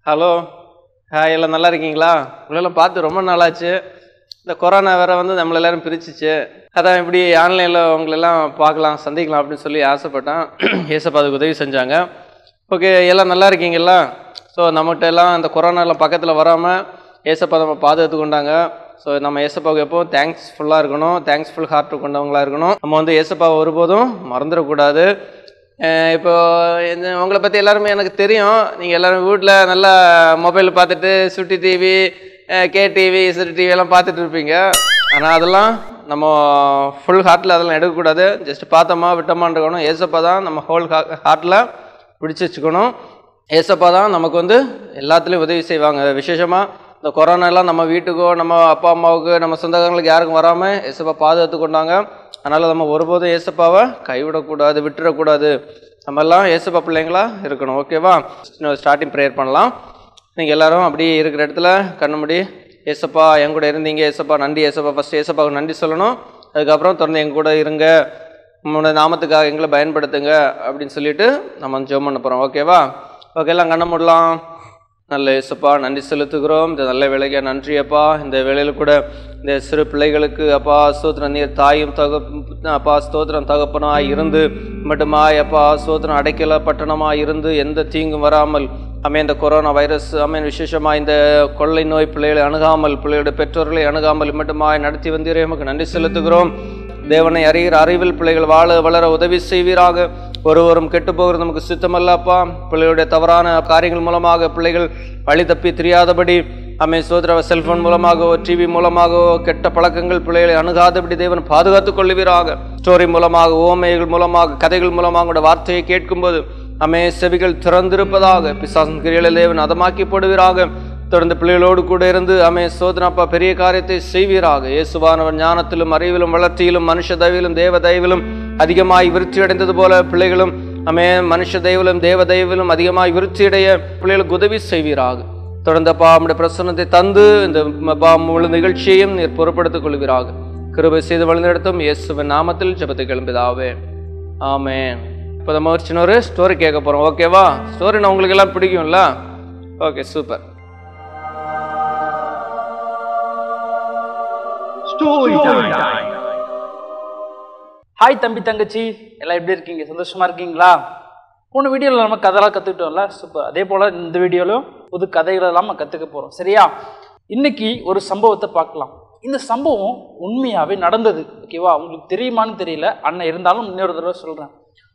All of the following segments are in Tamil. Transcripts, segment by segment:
ஹலோ ஹாய் எல்லாம் நல்லா இருக்கீங்களா உங்களெல்லாம் பார்த்து ரொம்ப நாளாச்சு இந்த கொரோனா வேற வந்து நம்மள எல்லாரும் பிரிச்சிச்சு அதான் இப்படி ஆன்லைனில் உங்களெல்லாம் பார்க்கலாம் சந்திக்கலாம் அப்படின்னு சொல்லி ஆசைப்பட்டேன் ஏசப்பா அதுக்கு உதவி செஞ்சாங்க ஓகே எல்லாம் நல்லா இருக்கீங்களா ஸோ நம்மகிட்ட எல்லாம் இந்த கொரோனாலாம் பக்கத்தில் வராமல் ஏசப்பா நம்ம பாதுகாத்து கொண்டாங்க ஸோ நம்ம ஏசப்பாவுக்கு எப்போவும் தேங்க்ஸ்ஃபுல்லாக இருக்கணும் தேங்க்ஸ்ஃபுல் ஹார்ட் கொண்டவங்களா இருக்கணும் நம்ம வந்து ஏசப்பாவை ஒருபோதும் மறந்துடக்கூடாது அஹ் இப்போ இந்த உங்களை பற்றி எல்லாருமே எனக்கு தெரியும் நீங்கள் எல்லாரும் வீட்டில் நல்லா மொபைல் பார்த்துட்டு Chutti TV K TV Siru TV எல்லாம் பார்த்துட்டு இருப்பீங்க ஆனால் அதெல்லாம் நம்ம ஃபுல் ஹார்ட்டில் அதெல்லாம் எடுக்கக்கூடாது ஜஸ்ட் பார்த்தோமா விட்டோமான்னு இருக்கணும் ஏசப்பா தான் நம்ம ஹோல் ஹார்ட்டில் பிடிச்சி வச்சுக்கணும் ஏசப்பா தான் நமக்கு வந்து எல்லாத்துலேயும் உதவி செய்வாங்க விசேஷமாக இந்த கொரோனா எல்லாம் நம்ம வீட்டுக்கோ நம்ம அப்பா அம்மாவுக்கு நம்ம சொந்தக்காரங்களுக்கு யாருக்கும் வராமல் ஏசப்பா பாதுகாத்து கொண்டாங்க அதனால் நம்ம ஒருபோதும் ஏசப்பாவை கைவிடக்கூடாது விட்டுறக்கூடாது நம்ம எல்லாம் ஏசப்பா பிள்ளைங்களா இருக்கணும் ஓகேவா ஸ்டார்டிங் ப்ரேயர் பண்ணலாம் நீங்கள் எல்லாரும் அப்படியே இருக்கிற இடத்துல கண்ணு மூடி ஏசப்பா என் கூட இருந்தீங்க ஏசப்பா நன்றி ஏசப்பா ஃபஸ்ட்டு ஏசப்பாவுக்கு நன்றி சொல்லணும் அதுக்கப்புறம் தொடர்ந்து எங்க கூட இருங்க உங்களோட நாமத்துக்காக எங்களை பயன்படுத்துங்க அப்படின்னு சொல்லிட்டு நம்ம வந்து ஜெபம் பண்ண போகிறோம் ஓகேவா ஓகே எல்லாம் கண்ண மூடலாம் நல்ல இயேசுப்பா நன்றி செலுத்துகிறோம் இந்த நல்ல வேலைக்கு நன்றி அப்பா இந்த வேலையில் கூட இந்த சிறு பிள்ளைகளுக்கு அப்பா ஸ்தோத்திரம் நீர் தாயும் தக அப்பா ஸ்தோத்திரம் தகப்பனாய் இருந்து மட்டுமாய் அப்பா ஸ்தோத்திரம் அடைக்கல பட்டணமாய் இருந்து எந்த தீங்கும் வராமல் அமே இந்த கொரோனா வைரஸ் அமேன் விசேஷமாக இந்த கொள்ளை நோய் பிள்ளைகளை அணுகாமல் பிள்ளைகளுடைய பெற்றோர்களை அணுகாமல் மட்டுமாய் நடத்தி வந்தீரே நமக்கு நன்றி செலுத்துகிறோம் தேவனை அறிகிற அறிவில் பிள்ளைகள் வாழ வளர உதவி செய்வீராக ஒருவரும் கெட்டு போகிறது நமக்கு சித்தமல்லப்பா பிள்ளைகளுடைய தவறான காரியங்கள் மூலமாக பிள்ளைகள் வழி தப்பி தெரியாதபடி அமை சோதர செல்போன் மூலமாகவோ டிவி மூலமாகவோ கெட்ட பழக்கங்கள் பிள்ளைகளை அணுகாதபடி தேவன் பாதுகாத்துக் கொள்ளுவீராக ஸ்டோரி மூலமாக ஓமைகள் மூலமாக கதைகள் மூலமாக உங்களோட வார்த்தையை கேட்கும்போது அமே செவிகள் திறந்திருப்பதாக பிசாசன் கிரியலை தேவன் அதமாக்கி போடுவீராக தொடர்ந்து பிள்ளைகளோடு கூட இருந்து அமே சோதனப்பா பெரிய காரியத்தை செய்வீராக இயேசுவானவர் ஞானத்திலும் அறிவிலும் வளர்ச்சியிலும் மனுஷ தயவிலும் தேவ தயவிலும் அதிகமாய் விருத்தி அடைந்தது போல பிள்ளைகளும் அமே மனுஷ தெய்விலும் தேவ தெய்விலும் அதிகமாய் விருத்தியடைய பிள்ளைகளுக்கு உதவி செய்வீராக தொடர்ந்தப்பா நம்முடைய பிரசன்னத்தை தந்து இந்த பா முழு நிகழ்ச்சியையும் நீர் பொறுப்படுத்திக் கொள்வீராக கிருபை செய்து வழிநடத்தும் இயேசுவின் நாமத்தில் ஜெபத்தை கிளம்பிதாவே ஆமென் இப்போ நம்ம ஒரு சின்ன ஒரு ஸ்டோரி கேட்க போகிறோம் ஓகேவா ஸ்டோரி நான் உங்களுக்கு எல்லாம் பிடிக்கும்ல okay super Story time. Hi தம்பி தங்கச்சி எல்லாம் எப்படி இருக்கீங்க சந்தோஷமா இருக்கீங்களா போன வீடியோவில் நம்ம கதைலாம் கற்றுக்கிட்டோம்ல சூப்பர் அதே போல் இந்த வீடியோலையும் புது கதைகள் எல்லாம் நம்ம கற்றுக்க போகிறோம் சரியா இன்னைக்கு ஒரு சம்பவத்தை பார்க்கலாம் இந்த சம்பவம் உண்மையாகவே நடந்தது ஓகேவா உங்களுக்கு தெரியுமான்னு தெரியல அண்ணன் இருந்தாலும் இன்னொரு தடவை சொல்கிறேன்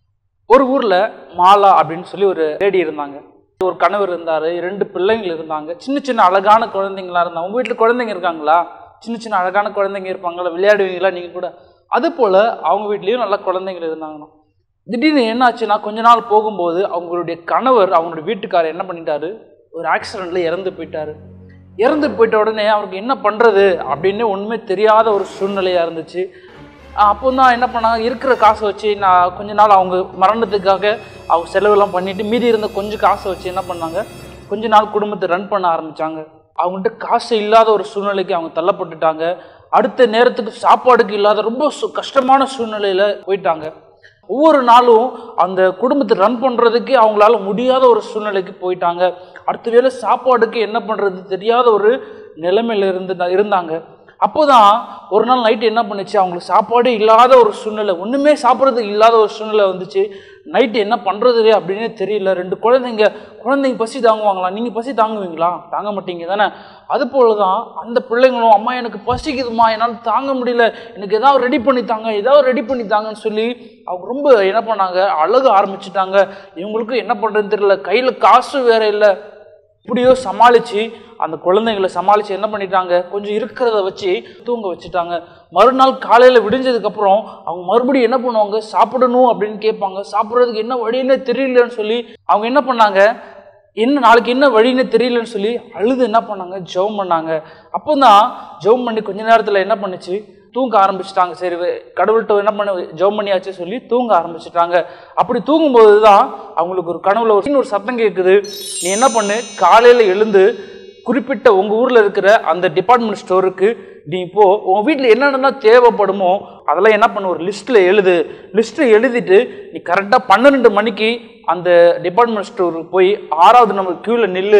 ஒரு ஊரில் மாலா அப்படின்னு சொல்லி ஒரு லேடி இருந்தாங்க ஒரு கணவர் இருந்தார் ரெண்டு பிள்ளைங்கள் இருந்தாங்க சின்ன சின்ன அழகான குழந்தைங்களா இருந்தாங்க உங்கள் வீட்டில் குழந்தைங்க இருக்காங்களா சின்ன சின்ன அழகான குழந்தைங்க இருப்பாங்களா விளையாடுவீங்களா நீங்கள் கூட அது போல் அவங்க வீட்லேயும் நல்ல குழந்தைங்கள் இருந்தாங்கண்ணா திடீர்னு என்ன ஆச்சுன்னா கொஞ்ச நாள் போகும்போது அவங்களுடைய கணவர் அவங்களுடைய வீட்டுக்காரர் என்ன பண்ணிட்டாரு ஒரு ஆக்சிடெண்ட்டில் இறந்து போயிட்டாரு இறந்து போயிட்ட உடனே அவருக்கு என்ன பண்ணுறது அப்படின்னு ஒன்றுமே தெரியாத ஒரு சூழ்நிலையாக இருந்துச்சு அப்போ தான் என்ன பண்ணாங்க இருக்கிற காசை வச்சு நான் கொஞ்ச நாள் அவங்க மரணத்துக்காக அவங்க செலவெல்லாம் பண்ணிட்டு மீதி இருந்த கொஞ்சம் காசை வச்சு என்ன பண்ணாங்க கொஞ்ச நாள் குடும்பத்தை ரன் பண்ண ஆரம்பிச்சாங்க அவங்ககிட்ட காசு இல்லாத ஒரு சூழ்நிலைக்கு அவங்க தள்ளப்பட்டுட்டாங்க அடுத்த நேரத்துக்கு சாப்பாடுக்கு இல்லாத ரொம்ப சு- கஷ்டமான சூழ்நிலையில போயிட்டாங்க ஒவ்வொரு நாளும் அந்த குடும்பத்தை ரன் பண்ணுறதுக்கு அவங்களால முடியாத ஒரு சூழ்நிலைக்கு போயிட்டாங்க அடுத்த வேளை சாப்பாடுக்கு என்ன பண்ணுறது தெரியாத ஒரு நிலைமையில இருந்து இருந்தாங்க அப்போதான் ஒரு நாள் நைட்டு என்ன பண்ணுச்சு அவங்களுக்கு சாப்பாடே இல்லாத ஒரு சூழ்நிலை ஒன்றுமே சாப்பிட்றதுக்கு இல்லாத ஒரு சூழ்நிலை வந்துச்சு நைட்டு என்ன பண்ணுறது அப்படின்னு தெரியல ரெண்டு குழந்தைங்க குழந்தைங்க பசி தாங்குவாங்களா நீங்கள் பசி தாங்குவீங்களா தாங்க மாட்டீங்க தானே அது போல தான் அந்த பிள்ளைங்களும் அம்மா எனக்கு பசிக்குதுமா என்னால் தாங்க முடியல எனக்கு ஏதாவது ரெடி பண்ணி தாங்க ஏதாவது ரெடி பண்ணி தாங்கன்னு சொல்லி அவங்க ரொம்ப என்ன பண்ணாங்க அழுக ஆரம்பிச்சிட்டாங்க இவங்களுக்கும் என்ன பண்ணுறதுன்னு தெரியல கையில் காசு வேற இல்லை இப்படியோ சமாளித்து அந்த குழந்தைங்களை சமாளித்து என்ன பண்ணிட்டாங்க கொஞ்சம் இருக்கிறத வச்சு தூங்க வச்சுட்டாங்க மறுநாள் காலையில் விடிஞ்சதுக்கப்புறம் அவங்க மறுபடியும் என்ன பண்ணுவாங்க சாப்பிடணும் அப்படின்னு கேட்பாங்க சாப்பிட்றதுக்கு என்ன வழின்னே தெரியலன்னு சொல்லி அவங்க என்ன பண்ணாங்க என்ன நாளைக்கு என்ன வழின்னு தெரியலன்னு சொல்லி அழுது என்ன பண்ணாங்க ஜெபம் பண்ணாங்க அப்போ தான் ஜெபம் பண்ணி கொஞ்ச நேரத்தில் என்ன பண்ணுச்சு தூங்க ஆரம்பிச்சிட்டாங்க சரி வே- கடவுள்கிட்ட என்ன பண்ண ஜெபம் பண்ணியாச்சு சொல்லி தூங்க ஆரம்பிச்சிட்டாங்க அப்படி தூங்கும்போது தான் அவங்களுக்கு ஒரு கனவுல ஒரு சின்ன ஒரு சத்தம் கேட்குது நீ என்ன பண்ணு காலையில் எழுந்து குறிப்பிட்ட உங்கள் ஊரில் இருக்கிற அந்த டிபார்ட்மெண்ட் ஸ்டோருக்கு நீ இப்போ உன் வீட்டில் என்னென்னலாம் தேவைப்படுமோ அதெல்லாம் என்ன பண்ணு ஒரு லிஸ்ட்டில் எழுது லிஸ்ட்டில் எழுதிட்டு நீ கரெக்டாக பன்னிரெண்டு மணிக்கு அந்த டிபார்ட்மெண்ட் ஸ்டோருக்கு போய் ஆறாவது நம்பர் க்யூவில் நில்லு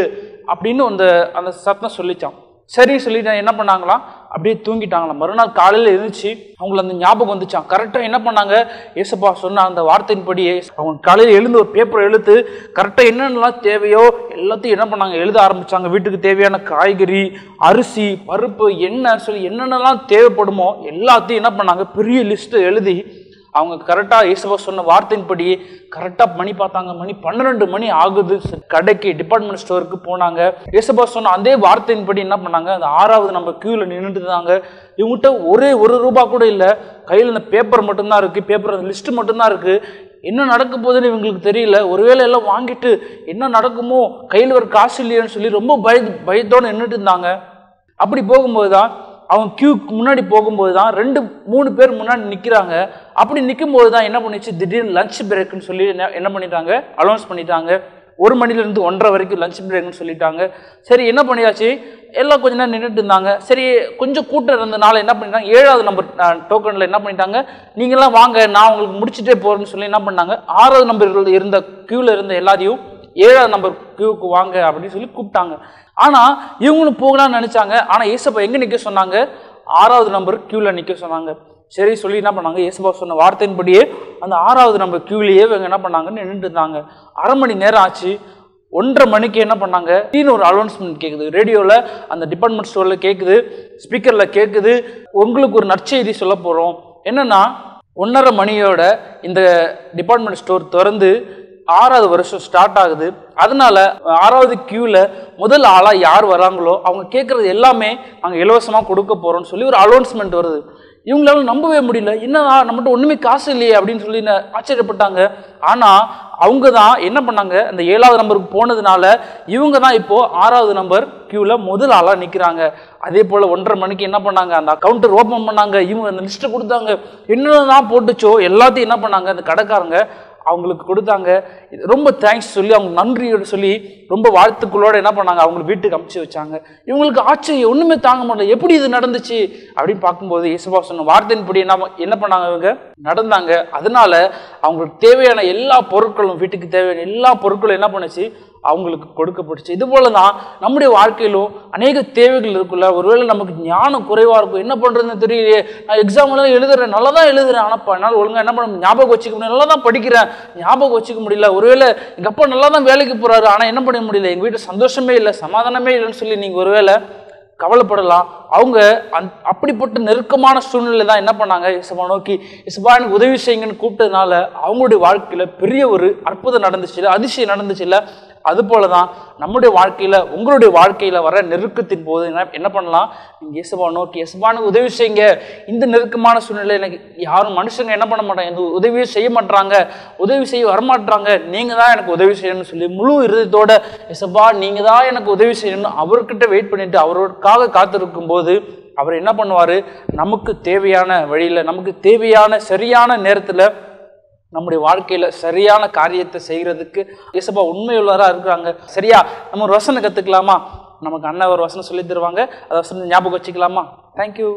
அப்படின்னு அந்த அந்த சத்தம் சொல்லிச்சான் சரி சொல்லிட்டு என்ன பண்ணாங்களாம் அப்படியே தூங்கிட்டாங்களாம் மறுநாள் காலையில் எழுந்துச்சு அவங்களுக்கு அந்த ஞாபகம் வந்துச்சான் கரெக்டாக என்ன பண்ணாங்க ஏசப்பா சொன்ன அந்த வார்த்தையின்படியே அவங்க காலையில் எழுந்து ஒரு பேப்பர் எழுத்து கரெக்டாக என்னென்னலாம் தேவையோ எல்லாத்தையும் என்ன பண்ணாங்க எழுத ஆரம்பிச்சாங்க வீட்டுக்கு தேவையான காய்கறி அரிசி பருப்பு எண்ணெய் சொல்லி என்னென்னலாம் தேவைப்படுமோ எல்லாத்தையும் என்ன பண்ணாங்க பெரிய லிஸ்ட்டு எழுதி அவங்க கரெக்டாக இயேசுவா சொன்ன வார்த்தையின்படி கரெக்டாக மணி பார்த்தாங்க மணி பன்னிரெண்டு மணி ஆகுது கடைக்கு டிபார்ட்மெண்ட் ஸ்டோருக்கு போனாங்க இயேசுபா சொன்ன அதே வார்த்தையின்படி என்ன பண்ணாங்க அந்த ஆறாவது நம்ம கியூவில் நின்றுட்டு இருந்தாங்க இவங்ககிட்ட ஒரே ஒரு ரூபா கூட இல்லை கையில் இந்த பேப்பர் மட்டும்தான் இருக்குது பேப்பர் லிஸ்ட் மட்டும்தான் இருக்குது என்ன நடக்க போகுதுன்னு இவங்களுக்கு தெரியல ஒருவேளை எல்லாம் வாங்கிட்டு என்ன நடக்குமோ கையில் ஒரு காசு இல்லையேன்னு சொல்லி ரொம்ப பய பயத்தோடு நின்றுட்டு இருந்தாங்க அப்படி போகும்போது தான் அவங்க கியூக்கு முன்னாடி போகும்போது தான் ரெண்டு மூணு பேர் முன்னாடி நிற்கிறாங்க அப்படி நிற்கும்போது தான் என்ன பண்ணிச்சு திடீர்னு லஞ்ச் பிரேக்குன்னு சொல்லி என்ன என்ன பண்ணிட்டாங்க அலௌன்ஸ் பண்ணிட்டாங்க ஒரு மணிலேருந்து ஒன்றரை வரைக்கும் லஞ்ச் பிரேக்னு சொல்லிட்டாங்க சரி என்ன பண்ணியாச்சு எல்லாம் கொஞ்ச நேரம் நின்றுட்டு இருந்தாங்க சரி கொஞ்சம் கூட்டம் இருந்தனால என்ன பண்ணிட்டாங்க ஏழாவது நம்பர் டோக்கனில் என்ன பண்ணிட்டாங்க நீங்களாம் வாங்க நான் உங்களுக்கு முடிச்சுட்டே போகிறேன்னு சொல்லி என்ன பண்ணாங்க ஆறாவது நம்பர் இருந்த க்யூவில் இருந்த எல்லாரையும் ஏழாவது நம்பர் கியூக்கு வாங்க அப்படின்னு சொல்லி கூப்பிட்டாங்க ஆனால் இவங்களும் போகலாம்னு நினச்சாங்க ஆனால் ஏசப்பா எங்கே நிற்க சொன்னாங்க ஆறாவது நம்பர் க்யூவில் நிற்க சொன்னாங்க சரி சொல்லி என்ன பண்ணாங்க ஏசப்பா சொன்ன வார்த்தையின்படியே அந்த ஆறாவது நம்பர் க்யூலேயே இவங்க என்ன பண்ணாங்கன்னு நின்றுட்டு இருந்தாங்க அரை மணி நேரம் ஆச்சு ஒன்றரை மணிக்கு என்ன பண்ணாங்க திடீர்னு ஒரு அனௌன்ஸ்மெண்ட் கேட்குது ரேடியோவில் அந்த டிபார்ட்மெண்ட் ஸ்டோரில் கேட்குது ஸ்பீக்கரில் கேட்குது உங்களுக்கு ஒரு நற்செய்தி சொல்ல போகிறோம் என்னன்னா ஒன்றரை மணியோட இந்த டிபார்ட்மெண்ட் ஸ்டோர் திறந்து ஆறாவது வருஷம் ஸ்டார்ட் ஆகுது அதனால ஆறாவது கியூவில் முதல் ஆளாக யார் வராங்களோ அவங்க கேட்குறது எல்லாமே நாங்கள் இலவசமாக கொடுக்க போகிறோம்னு சொல்லி ஒரு அனௌன்ஸ்மெண்ட் வருது இவங்களால நம்பவே முடியல என்னடா நம்மகிட்ட ஒன்றுமே காசு இல்லையே அப்படின்னு சொல்லி ந- ஆச்சரியப்பட்டாங்க ஆனால் அவங்க தான் என்ன பண்ணாங்க அந்த ஏழாவது நம்பருக்கு போனதுனால இவங்க தான் இப்போது ஆறாவது நம்பர் க்யூவில் முதல் ஆளாக நிற்கிறாங்க அதே போல் ஒன்றரை மணிக்கு என்ன பண்ணாங்க அந்த கவுண்டர் ஓப்பன் பண்ணாங்க இவங்க அந்த லிஸ்ட்டை கொடுத்தாங்க என்னென்னலாம் போட்டுச்சோ எல்லாத்தையும் என்ன பண்ணாங்க அந்த கடைக்காரங்க அவங்களுக்கு கொடுத்தாங்க இது ரொம்ப தேங்க்ஸ் சொல்லி அவங்க நன்றியோடு சொல்லி ரொம்ப வாழ்த்துக்களோட என்ன பண்ணாங்க அவங்க வீட்டுக்கு அமுச்சு வச்சாங்க இவங்களுக்கு ஆச்சரியம் ஒன்றுமே தாங்க முடியல எப்படி இது நடந்துச்சு அப்படின்னு பார்க்கும்போது இயேசுபா சொன்ன வார்த்தையின்படி என்ன ப- என்ன பண்ணாங்க இவங்க நடந்தாங்க அதனால அவங்களுக்கு தேவையான எல்லா பொருட்களும் வீட்டுக்கு தேவையான எல்லா பொருட்களும் என்ன பண்ணுச்சு அவங்களுக்கு கொடுக்கப்பட்டுச்சு இது போல தான் நம்முடைய வாழ்க்கையிலும் அநேக தேவைகள் இருக்குல்ல ஒருவேளை நமக்கு ஞானம் குறைவாக இருக்கும் என்ன பண்ணுறதுன்னு தெரியலையே நான் எக்ஸாம் எல்லாம் எழுதுறேன் நல்லா தான் எழுதுறேன் ஆனால் என்னால் ஒழுங்கா என்ன பண்ண முடியும்? ஞாபகம் வச்சுக்க முடியல நல்லா தான் படிக்கிறேன் ஞாபகம் வச்சுக்க முடியல ஒருவேளை எங்கள் அப்பா நல்லா தான் வேலைக்கு போகிறாரு ஆனால் என்ன பண்ண முடியல எங்கள் வீட்டில் சந்தோஷமே இல்லை சமாதானமே இல்லைன்னு சொல்லி நீங்கள் ஒருவேளை கவலைப்படலாம் அவங்க அந் அப்படிப்பட்ட நெருக்கமான சூழ்நிலை தான் என்ன பண்ணாங்க இசபா நோக்கி இசபா எனக்கு உதவி செய்யுங்கன்னு கூப்பிட்டதுனால அவங்களுடைய வாழ்க்கையில் பெரிய ஒரு அற்புதம் நடந்துச்சு இல்லை அதிசயம் நடந்துச்சு இல்லை அது போல தான் நம்முடைய வாழ்க்கையில் உங்களுடைய வாழ்க்கையில் வர நெருக்கத்தின் போது என்ன என்ன பண்ணலாம் நீங்கள் இயேசுபா நோக்கி இயேசுபானுக்கு உதவி செய்யுங்க இந்த நெருக்கமான சூழ்நிலை எனக்கு யாரும் மனுஷங்க என்ன பண்ண மாட்டாங்க எந்த உதவியும் செய்ய மாட்றாங்க உதவி செய்ய வரமாட்றாங்க நீங்கள் தான் எனக்கு உதவி செய்யணும்னு சொல்லி முழு இருதயத்தோட இயேசுபா நீங்கள் தான் எனக்கு உதவி செய்யணும் அவர்கிட்ட வெயிட் பண்ணிட்டு அவருக்காக காத்திருக்கும் போது அவர் என்ன பண்ணுவார் நமக்கு தேவையான வழியில் நமக்கு தேவையான சரியான நேரத்தில் நம்முடைய வாழ்க்கையில் சரியான காரியத்தை செய்கிறதுக்கு இயேசப்பா உண்மையுள்ளவராக இருக்கிறாங்க சரியா நம்ம ஒரு வசனம் கற்றுக்கலாமா நமக்கு அண்ணன் ஒரு வசனம் சொல்லி தருவாங்க அதை வசனம் ஞாபகம் வச்சுக்கலாமா தேங்க்யூ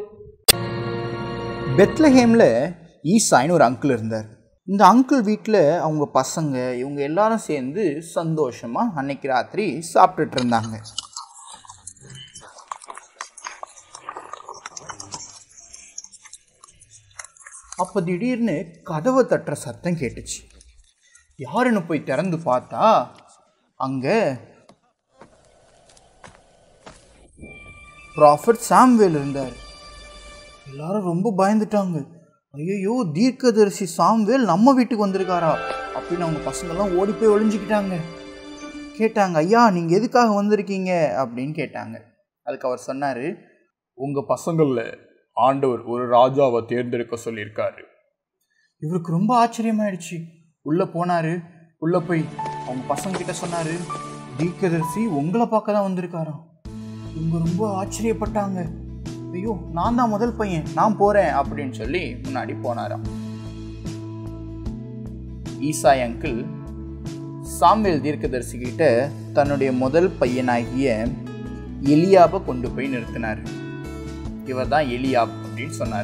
பெத்லஹேமில் ஈசாயின்னு ஒரு அங்கிள் இருந்தார் இந்த அங்கிள் வீட்டில் அவங்க பசங்க இவங்க எல்லாரும் சேர்ந்து சந்தோஷமாக அன்னைக்கு ராத்திரி சாப்பிட்டுட்டு இருந்தாங்க அப்போ திடீர்னு கதவை தட்டுற சத்தம் கேட்டுச்சு யாருன்னு போய் திறந்து பார்த்தா அங்கே ப்ராஃபட் சாம்வேல் இருந்தார் எல்லாரும் ரொம்ப பயந்துட்டாங்க ஐயோ தீர்க்கதரிசி சாம்வேல் நம்ம வீட்டுக்கு வந்திருக்காரா அப்படின்னு அவங்க பசங்கெல்லாம் ஓடி போய் ஒளிஞ்சுக்கிட்டாங்க கேட்டாங்க ஐயா நீங்கள் எதுக்காக வந்திருக்கீங்க அப்படின்னு கேட்டாங்க அதுக்கு அவர் சொன்னார் உங்க பசங்கள்ல ஆண்டவர் ஒரு ராஜாவை தேர்ந்தெடுக்க சொல்லியிருக்காரு இவருக்கு ரொம்ப ஆச்சரியமாயிடுச்சு உள்ளே போனார் உள்ளே போய் அவங்க பசங்க கிட்ட சொன்னார் தீர்க்கதரிசி உங்களை பார்க்க தான் வந்திருக்காராம் இவங்க ரொம்ப ஆச்சரியப்பட்டாங்க ஐயோ நான் தான் முதல் பையன் நான் போகிறேன் அப்படின்னு சொல்லி முன்னாடி போனாராம் ஈசாய் அங்கிள் சாம்வேல் தீர்க்கதரிசி கிட்ட தன்னுடைய முதல் பையனாகிய எலியாபை கொண்டு போய் நிறுத்தினார் இவர் தான் எலியாப் அப்படின்னு சொன்னார்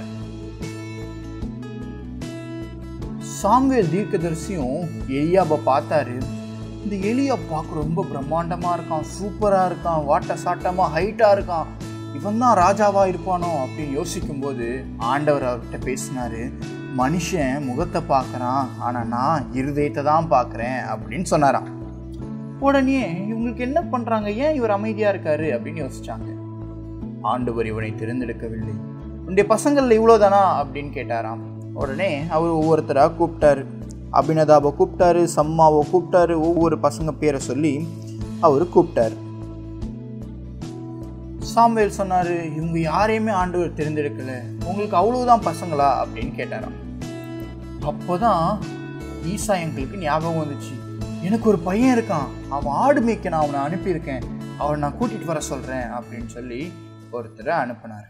சாமுவேல் தீர்க்கதரிசியும் எலியாபை பார்த்தாரு இந்த எலியை பார்க்க ரொம்ப பிரம்மாண்டமாக இருக்கான் சூப்பராக இருக்கான் வாட்ட சாட்டமாக ஹைட்டாக இருக்கான் இவன் தான் ராஜாவா இருப்பானோ அப்படின்னு யோசிக்கும்போது ஆண்டவர் அவர்கிட்ட பேசினாரு மனுஷன் முகத்தை பார்க்கறான் ஆனால் நான் இருதயத்தை தான் பார்க்குறேன் அப்படின்னு சொன்னாராம் உடனே இவங்களுக்கு என்ன பண்ணுறாங்க ஏன் இவர் அமைதியாக இருக்காரு அப்படின்னு யோசிச்சாங்க ஆண்டவர் இவனை தேர்ந்தெடுக்கவில்லை உன்னுடைய பசங்களில் இவ்வளோதானா அப்படின்னு கேட்டாராம் உடனே அவர் ஒவ்வொருத்தராக கூப்பிட்டாரு அபினதாவை கூப்பிட்டாரு சம்மாவை கூப்பிட்டாரு ஒவ்வொரு பசங்க பேரை சொல்லி அவர் கூப்பிட்டாரு சாம்வேல் சொன்னாரு இவங்க யாரையுமே ஆண்டவர் தேர்ந்தெடுக்கல உங்களுக்கு அவ்வளவுதான் பசங்களா அப்படின்னு கேட்டாராம் அப்போதான் ஈசா எங்களுக்கு ஞாபகம் வந்துச்சு எனக்கு ஒரு பையன் இருக்கான் அவன் ஆடு மேய்க்க நான் அவனை அனுப்பியிருக்கேன் அவனை நான் கூட்டிட்டு வர சொல்றேன் அப்படின்னு சொல்லி ஒருத்தரை அனுப்புனார்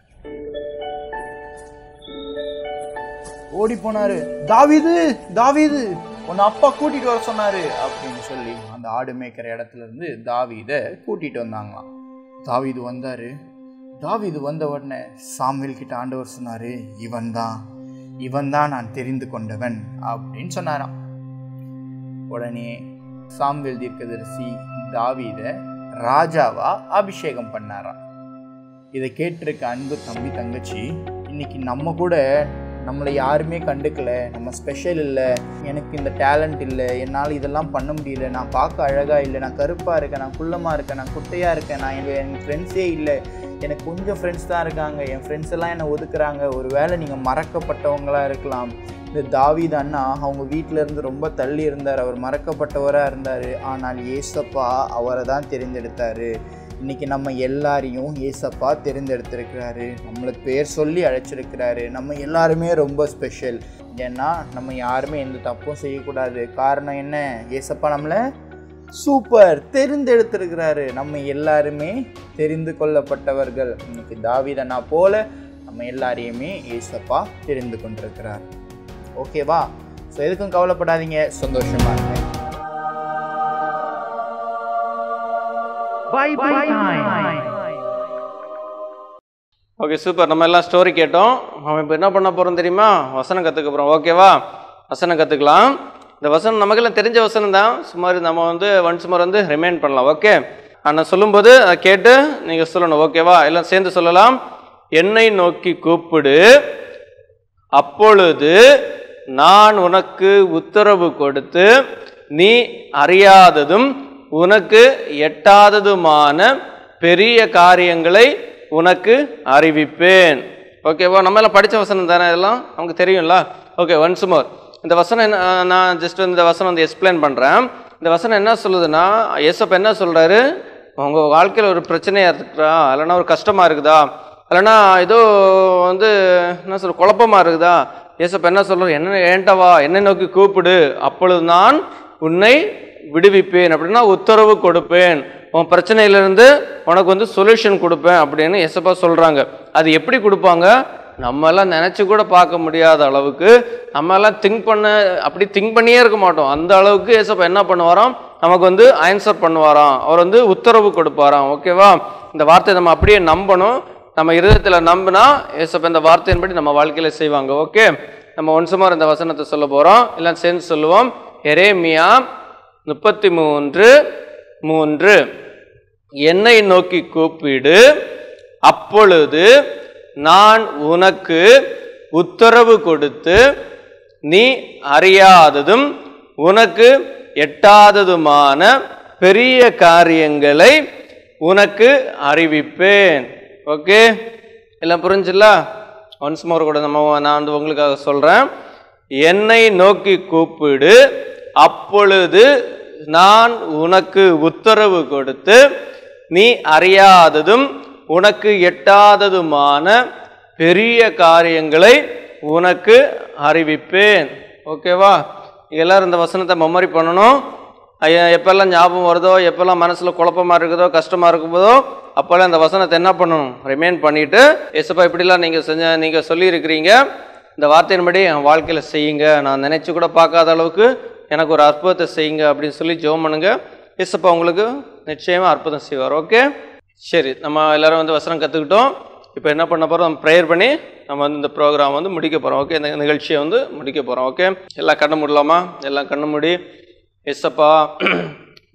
ஓடி போனாரு தாவீது தாவீது உன்னை அப்பா கூட்டிட்டு வர சொன்னாரு அப்படின்னு சொல்லி அந்த ஆடு மேய்க்கிற இடத்துல இருந்து தாவீதை கூட்டிட்டு வந்தாங்களாம் தாவீது வந்தாரு தாவீது வந்த உடனே சாமுவேல் கிட்ட ஆண்டவர் சொன்னாரு இவன் தான் இவன் தான் நான் தெரிந்து கொண்டவன் அப்படின்னு சொன்னாராம் உடனே சாமுவேல் தீர்க்கதரிசி தாவீதை ராஜாவா அபிஷேகம் பண்ணாராம் இதை கேட்டிருக்க அன்பு தம்பி தங்கச்சி இன்னைக்கு நம்ம கூட நம்மளை யாருமே கண்டுக்கல நம்ம ஸ்பெஷல் இல்லை எனக்கு இந்த டேலண்ட் இல்லை என்னால் இதெல்லாம் பண்ண முடியல நான் பார்க்க அழகாக இல்லை நான் கருப்பாக இருக்கேன் நான் குள்ளமாக இருக்கேன் நான் குட்டையாக இருக்கேன் நான் எங்கள் என் ஃப்ரெண்ட்ஸே இல்லை எனக்கு கொஞ்சம் ஃப்ரெண்ட்ஸ் தான் இருக்காங்க என் ஃப்ரெண்ட்ஸ் எல்லாம் என்னை ஒதுக்குறாங்க ஒரு வேளை நீங்கள் மறக்கப்பட்டவங்களா இருக்கலாம் இந்த தாவீது அண்ணா அவங்க வீட்டில இருந்து ரொம்ப தள்ளி இருந்தார் அவர் மறக்கப்பட்டவராக இருந்தார் ஆனால் ஏசப்பா அவரை தான் தெரிந்தெடுத்தாரு இன்னைக்கு நம்ம எல்லாரையும் ஏசப்பா தெரிந்தெடுத்திருக்கிறாரு நம்மளை பேர் சொல்லி அழைச்சிருக்கிறாரு நம்ம எல்லாருமே ரொம்ப ஸ்பெஷல் ஏன்னா நம்ம யாருமே எந்த தப்பும் செய்யக்கூடாது காரணம் என்ன ஏசப்பா நம்மளை சூப்பர் தெரிந்தெடுத்திருக்கிறாரு நம்ம எல்லாருமே தெரிந்து கொள்ளப்பட்டவர்கள் இன்னைக்கு தாவீதனா போல நம்ம எல்லாரையுமே ஏசப்பா தெரிந்து கொண்டிருக்கிறார் ஓகேவா ஸோ எதுக்கும் கவலைப்படாதீங்க சந்தோஷமா இருங்க ஓகே சூப்பர் நம்ம எல்லாம் ஸ்டோரி கேட்டோம் நம்ம இப்போ என்ன பண்ண போகிறோம் தெரியுமா வசனம் கற்றுக்க போகிறோம் ஓகேவா வசனம் கற்றுக்கலாம் இந்த வசனம் நமக்கெல்லாம் தெரிஞ்ச வசனம் தான் சுமார் நம்ம வந்து ஒன் சுமார் வந்து ரிமைண்ட் பண்ணலாம் ஓகே நான் சொல்லும்போது அதை கேட்டு நீங்கள் சொல்லணும் ஓகேவா எல்லாம் சேர்ந்து சொல்லலாம் என்னை நோக்கி கூப்பிடு அப்பொழுது நான் உனக்கு உத்தரவு கொடுத்து நீ அறியாததும் உனக்கு எட்டாததுமான பெரிய காரியங்களை உனக்கு அறிவிப்பேன் ஓகேவா நம்ம எல்லாம் படித்த வசனம் தானே இதெல்லாம் நமக்கு தெரியும்ல ஓகே ஒன்ஸ் மோர் இந்த வசனம் என்ன நான் ஜஸ்ட் இந்த வசனம் வந்து எக்ஸ்பிளைன் பண்ணுறேன் இந்த வசனம் என்ன சொல்லுதுன்னா ஏசப்ப என்ன சொல்கிறாரு உங்கள் வாழ்க்கையில் ஒரு பிரச்சனையாக இருக்குதா இல்லைன்னா ஒரு கஷ்டமாக இருக்குதா இல்லைன்னா ஏதோ வந்து என்ன சொல்ற குழப்பமாக இருக்குதா ஏசப்ப என்ன சொல்கிறார் என்ன ஏண்டவா என்னை நோக்கி கூப்பிடு அப்பொழுது நான் உன்னை விடுவிப்பேன் அப்படின்னா உத்தரவு கொடுப்பேன் உன் பிரச்சனையிலிருந்து உனக்கு வந்து சொல்யூஷன் கொடுப்பேன் அப்படின்னு எசப்பா சொல்கிறாங்க அது எப்படி கொடுப்பாங்க நம்ம எல்லாம் நினச்சி கூட பார்க்க முடியாத அளவுக்கு நம்ம எல்லாம் திங்க் பண்ண அப்படி திங்க் பண்ணியே இருக்க மாட்டோம் அந்த அளவுக்கு ஏசப்பா என்ன பண்ணுவாராம் நமக்கு வந்து ஆன்சர் பண்ணுவாராம் அவர் வந்து உத்தரவு கொடுப்பாராம் ஓகேவா இந்த வார்த்தையை நம்ம அப்படியே நம்பணும் நம்ம இருதயத்தில் நம்பினா ஏசப்பா இந்த வார்த்தையின்படி நம்ம வாழ்க்கையில் செய்வாங்க ஓகே நம்ம ஒன்சுமார் இந்த வசனத்தை சொல்ல போகிறோம் இல்லை சேர்ந்து சொல்லுவோம் எரேமியா முப்பத்தி மூன்று மூன்று என்னை நோக்கி கூப்பிடு அப்பொழுது நான் உனக்கு உத்தரவு கொடுத்து நீ அறியாததும் உனக்கு எட்டாததுமான பெரிய காரியங்களை உனக்கு அறிவிப்பேன் ஓகே எல்லாம் புரிஞ்சுல ஒன்ஸ் மோர் கூட நம்ம நான் வந்து உங்களுக்காக சொல்கிறேன் என்னை நோக்கி கூப்பிடு அப்பொழுது நான் உனக்கு உத்தரவு கொடுத்து நீ அறியாததும் உனக்கு எட்டாததுமான பெரிய காரியங்களை உனக்கு அறிவிப்பேன் ஓகேவா எல்லாரும் இந்த வசனத்தை மெமரி பண்ணணும் ஐயா எப்பெல்லாம் ஞாபகம் வருதோ எப்பெல்லாம் மனசில் குழப்பமாக இருக்குதோ கஷ்டமாக இருக்கும்போதோ அப்போல்லாம் இந்த வசனத்தை என்ன பண்ணணும் ரிமைன் பண்ணிவிட்டு எசப்பா இப்படிலாம் நீங்கள் செஞ்ச நீங்கள் சொல்லியிருக்கிறீங்க இந்த வார்த்தையின்படி என் வாழ்க்கையில் செய்யுங்க நான் நினச்சி கூட பார்க்காத அளவுக்கு எனக்கு ஒரு அற்புதத்தை செய்யுங்க அப்படின்னு சொல்லி ஜெபம் பண்ணுங்க இசப்பா உங்களுக்கு நிச்சயமாக அற்புதம் செய்வார் ஓகே சரி நம்ம எல்லாரும் வந்து வசனம் கற்றுக்கிட்டோம் இப்போ என்ன பண்ண போகிறோம் நம்ம ப்ரேயர் பண்ணி நம்ம வந்து இந்த ப்ரோக்ராம் வந்து முடிக்க போகிறோம் ஓகே இந்த நிகழ்ச்சியை வந்து முடிக்க போகிறோம் ஓகே எல்லாம் கண்ணு மூடலாமா எல்லாம் கண்ணு மூடி எஸ்ஸப்பா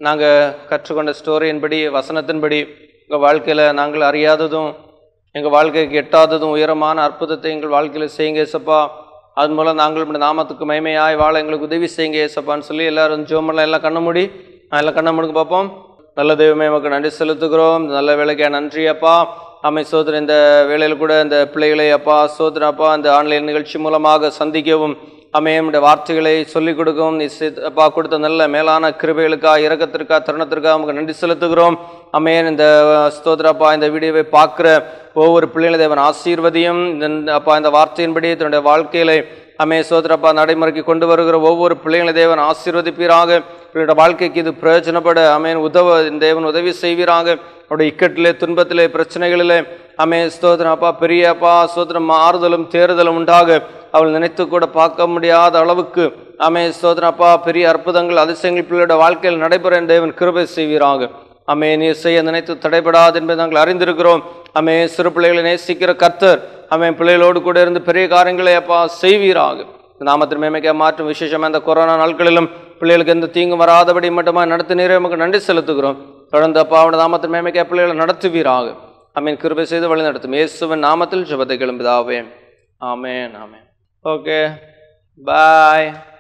நாங்கள் கற்றுக்கொண்ட ஸ்டோரியின்படி வசனத்தின்படி எங்கள் வாழ்க்கையில் நாங்கள் அறியாததும் எங்கள் வாழ்க்கைக்கு எட்டாததும் உயரமான அற்புதத்தை எங்கள் வாழ்க்கையில் செய்யுங்க ஏசப்பா அது மூலம் நாங்கள் இப்படி நாமத்துக்கு மைமையாய் வாழ எங்களுக்கு உதவி செய்யுங்க ஏசப்பான்னு சொல்லி எல்லாரும் ஜோமெல்லாம் எல்லாம் கண்ண மூடி ஆ, எல்லாம் கண்ண மூடுங்க பார்ப்போம் நல்ல தெய்வமே நமக்கு நன்றி செலுத்துகிறோம் நல்ல வேலைக்கா நன்றி அப்பா அம்மை சோதரன் இந்த வேளையில் கூட இந்த பிள்ளைகளை அப்பா சோதரன் அப்பா இந்த ஆன்லைன் நிகழ்ச்சி மூலமாக சந்திக்கவும் அம்மே நம்முடைய வார்த்தைகளை சொல்லிக் கொடுக்கவும் நீ சித்- அப்பா கொடுத்த நல்ல மேலான கிருபைகளுக்கா இரக்கத்திற்கா தருணத்திற்கா நமக்கு நன்றி செலுத்துகிறோம் அம்மேன் இந்த ஸ்தோத்திரப்பா இந்த வீடியோவை பார்க்குற ஒவ்வொரு பிள்ளைகளை தேவன் ஆசீர்வதியும் இந்த அப்பா இந்த வார்த்தையின்படி தன்னுடைய வாழ்க்கையில அமே சோதரப்பா நடைமுறைக்கு கொண்டு வருகிற ஒவ்வொரு பிள்ளைகளை தேவன் ஆசீர்வதிப்பீராக இவருடைய வாழ்க்கைக்கு இது பிரயோஜனப்பட அமேன் உதவ தேவன் உதவி செய்வீராக அவருடைய இக்கட்டிலே துன்பத்திலே பிரச்சனைகளிலே அமே ஸ்தோத்திரம் அப்பா பெரிய அப்பா ஸ்தோத்திரம் மாறுதலும் தேறுதலும் உண்டாக அவள் நினைத்து கூட பார்க்க முடியாத அளவுக்கு அமே ஸ்தோத்திரம் அப்பா பெரிய அற்புதங்கள் அதிசயங்கள் பிள்ளையோட வாழ்க்கையில் நடைபெற தேவன் கிருபை செய்வீராக அமே நீ செய்ய நினைத்து தடைபடாது என்பதை நாங்கள் அறிந்திருக்கிறோம் அமே சிறு பிள்ளைகளை நேசிக்கிற கர்த்தர் அமே பிள்ளைகளோடு கூட இருந்து பெரிய காரியங்களை அப்பா செய்வீராக நாமத்தின் மேமைக்காக மாற்றும் விசேஷமாக இந்த கொரோனா நாட்களிலும் பிள்ளைகளுக்கு எந்த தீங்கும் வராதபடி மட்டுமா நடத்தினீரே நமக்கு நன்றி செலுத்துகிறோம் தொடர்ந்து அப்பா அவனோட நாமத்தின் மேமைக்காக பிள்ளைகளை நடத்துவீராக அமீன் கிருபை செய்து வழி நடத்தும் இயேசுவின் நாமத்தில் ஜெபத்தை கிளம்பிதாவே ஆமேன் ஆமேன் ஓகே பாய்